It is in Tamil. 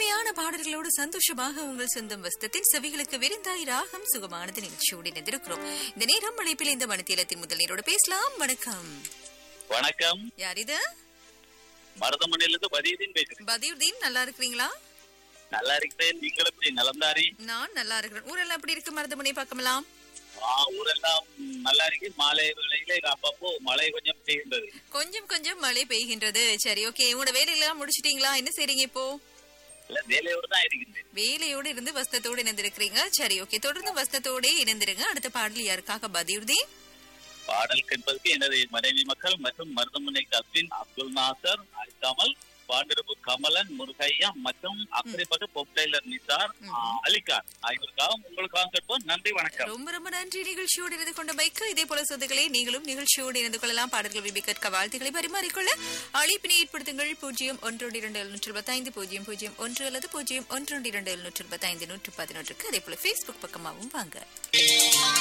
இனிமையான பாடல்களோடு சந்தோஷமாக உங்கள் சொந்தம் வஸ்தத்தின் செவிகளுக்கு விருந்தாய் ராகம் சுகமானது நிகழ்ச்சியோடு இணைந்திருக்கிறோம் இந்த நேரம் அழைப்பில் இந்த மனத்தீலத்தின் முதல் நேரோடு பேசலாம் வணக்கம் வணக்கம் யார் இது மருதமனையிலிருந்து பதியதீன் பேசுறேன் பதியுதீன் நல்லா இருக்கிறீங்களா நல்லா இருக்கிறேன் நீங்கள் எப்படி நலம்தாரி நான் நல்லா இருக்கிறேன் ஊரெல்லாம் எப்படி இருக்கு மருதமனை பார்க்கலாம் ஆ, ஊரெல்லாம் நல்லா இருக்கு மாலை வேளையில அப்பப்போ மழை கொஞ்சம் பெய்கின்றது கொஞ்சம் கொஞ்சம் மழை பெய்கின்றது சரி ஓகே உங்களோட வேலையெல்லாம் முடிச்சிட்டீங்களா என்ன செய்றீங்க இப்போ இல்ல வேலையோடு தான் இருக்கின்றேன் வேலையோடு இருந்து வஸ்தத்தோடு இணைந்திருக்கிறீங்க சரி ஓகே தொடர்ந்து வஸ்தத்தோட இணைந்திருங்க அடுத்த பாடல் யாருக்காக பதியுதீன் பாடல் கேட்பதற்கு எனது மனைவி மக்கள் மற்றும் மருதமனை கஸ்பின் அப்துல் நாசர் அலிகாமல் பாண்டிருப்பு கமலன் முருகையா மற்றும் அக்கரைப்பட்டு பொப்டைலர் நிசார் ஆ, அலிகார் ஆகியோருக்காக உங்களுக்காக கேட்போம் நன்றி வணக்கம் ரொம்ப ரொம்ப நன்றி நிகழ்ச்சியோடு இணைந்து கொண்ட மைக்கு இதே போல சொந்தங்களே நீங்களும் நிகழ்ச்சியோடு இணைந்து கொள்ளலாம் பாடல்கள் விபி கற்க வாழ்த்துக்களை பரிமாறிக்கொள்ள அழைப்பினை ஏற்படுத்துங்கள் பூஜ்ஜியம் ஒன்று இரண்டு எழுநூற்று இருபத்தைந்து பூஜ்ஜியம் பூஜ்ஜியம் ஒன்று அல்லது பூஜ்ஜியம் ஒன்று இரண்டு எழுநூற்று இருபத்தைந்து நூற்று பதினொன்றுக்கு அதே போல ஃபேஸ்புக் பக்கமாகவும் வாங்க